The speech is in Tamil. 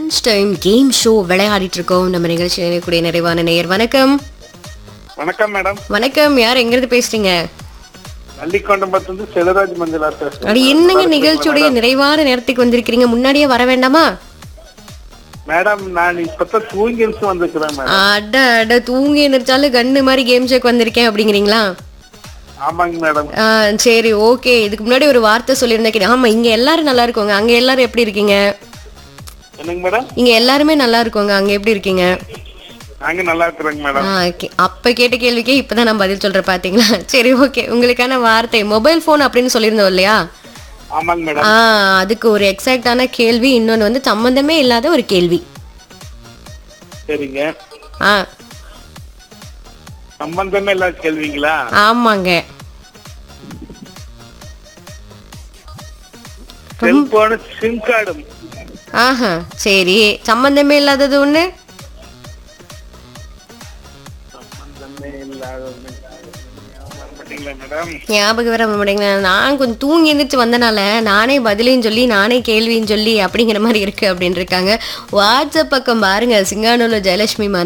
லஞ்ச் டைம் கேம் ஷோ விளையாடிட்டு இருக்கோம் நம்ம நிகழ்ச்சியில் இருக்கக்கூடிய நிறைவான நேயர் வணக்கம் வணக்கம் மேடம் வணக்கம் யார் எங்கிருந்து பேசுறீங்க நல்லிக்கொண்டம்பத்துலேருந்து செல்வராஜ் மஞ்சளா பேசுறேன் அது என்னங்க நிகழ்ச்சியுடைய நிறைவான நேரத்துக்கு வந்திருக்கிறீங்க முன்னாடியே வர வேண்டாமா மேடம் நான் இப்பதான் தூங்கி எழுந்து வந்திருக்கிறேன் மேடம் அட அட தூங்கி எந்திரிச்சாலும் கண்ணு மாதிரி கேம் ஷோக்கு வந்திருக்கேன் அப்படிங்கிறீங்களா ஆமாங்க மேடம் ஆ, சரி ஓகே இதுக்கு முன்னாடி ஒரு வார்த்தை சொல்லியிருந்தேன் கேட்டேன். ஆமா இங்க எல்லாரும் நல்லா இருக்கோங்க அங்க எல்லாரும் எப்படி இருக்கீங்க என்னங்க மேடம் இங்க எல்லாருமே நல்லா இருக்கோங்க அங்க எப்படி இருக்கீங்க நாங்க நல்லா இருக்கிறோங்க மேடம் ஆ, okay. அப்ப கேட்ட கேள்விக்கே இப்பதான் நான் பதில் சொல்றேன் பாத்தீங்களா சரி ஓகே உங்களுக்கான வார்த்தை மொபைல் போன் அப்படின்னு சொல்லியிருந்தோம் இல்லையா ஆமாங்க மேடம் ஆ அதுக்கு ஒரு எக்ஸாக்டான கேள்வி இன்னொன்னு வந்து சம்பந்தமே இல்லாத ஒரு கேள்வி சரிங்க ஆ சம்பந்தமே இல்லாத கேள்விங்களா ஆமாங்க செல்போனு சிம் கார்டும் ஆஹா சரி சம்பந்தமே இல்லாதது ஒண்ணு சம்பந்தமே இல்லாத மாட்டீங்களா மேடம் ஞாபகம் வர மாட்டேங்க நான் கொஞ்சம் தூங்கி எந்திரிச்சு வந்தனால நானே பதிலையும் சொல்லி நானே கேள்வியும் சொல்லி அப்படிங்கிற மாதிரி இருக்கு அப்படின்னு இருக்காங்க வாட்ஸ்அப் பக்கம் பாருங்க சிங்கானூர்ல ஜெயலட்சுமி